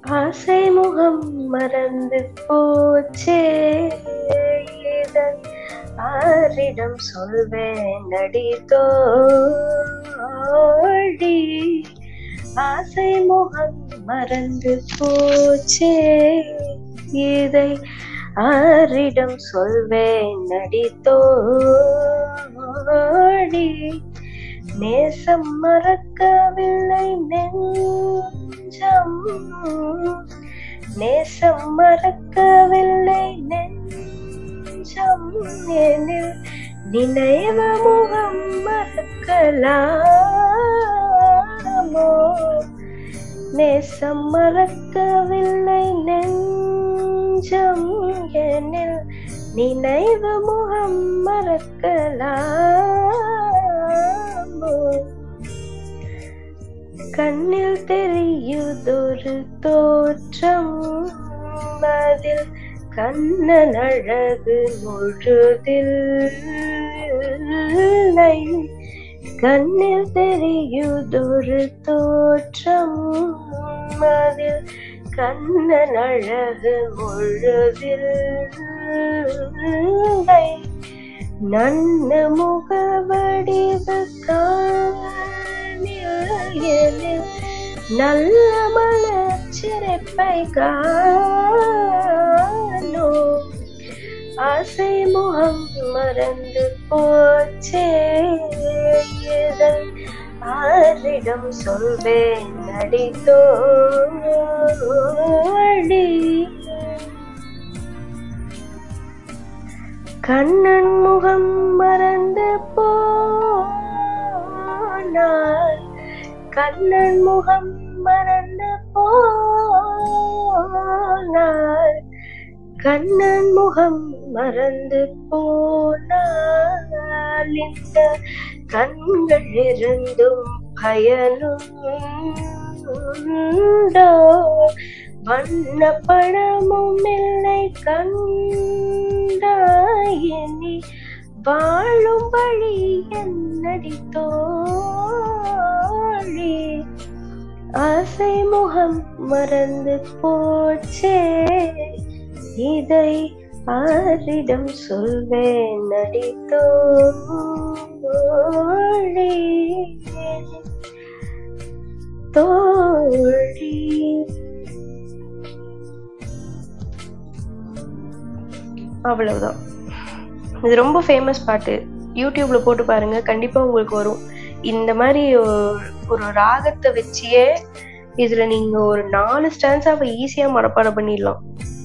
ஆசை முகம் மறந்து போச்சே இதன் ஆரிடம் சொல்வேன் அடி தோழி ஆசை முகம் மறந்து போச்சே இதை ஆரிடம் சொல்வேன் அடி தோழி நேசம் மறக்கவில்லை நெஞ்சம் நேசம் மறக்கவில்லை நெஞ்சம் எனில் நினைவு முகம் மறக்கலாமோ நேசம் மறக்கவில்லை நெஞ்சம் எனில் நினைவு முகம் மறக்கலாமோ கண்ணில் தெரியுதொரு தோற்றம் அதில் கண்ணன் அழகு முழுதில்லை கண்ணில் தெரியுதொரு தோற்றம் அதில் கண்ணன் அழகு முழுதில்லை நன்ன முகவடிவு காணில் நல்ல மலச்சிறப்பை காணோ ஆசை முகம் மறந்து போச்சே இதன் ஆரிடம் சொல்வேன் அடித்தோழி கண்ணன் முகம் மறந்து போனார் கண்ணன் முகம் மறந்து போனார் கண்ணன் முகம் மறந்து போனால் இந்த கண்கள் இருந்தும் பயனுண்டோ வண்ண படமும் இல்லை கண்டாயினி வாழும் வழி என்னடி தோழி ஆசை முகம் மறந்து போச்சே இதை ஆரிடம் சொல்வேன் நடி தோழி தோழி அவ்வளவுதான் இது ரொம்ப ஃபேமஸ் பாட்டு யூடியூப்ல போட்டு பாருங்க கண்டிப்பா உங்களுக்கு வரும் இந்த மாதிரி ஒரு- ஒரு ராகத்தை வச்சியே இதுல நீங்க ஒரு நாலு ஸ்டான்ஸாவை ஈஸியா மனப்பாடம் பண்ணிடலாம்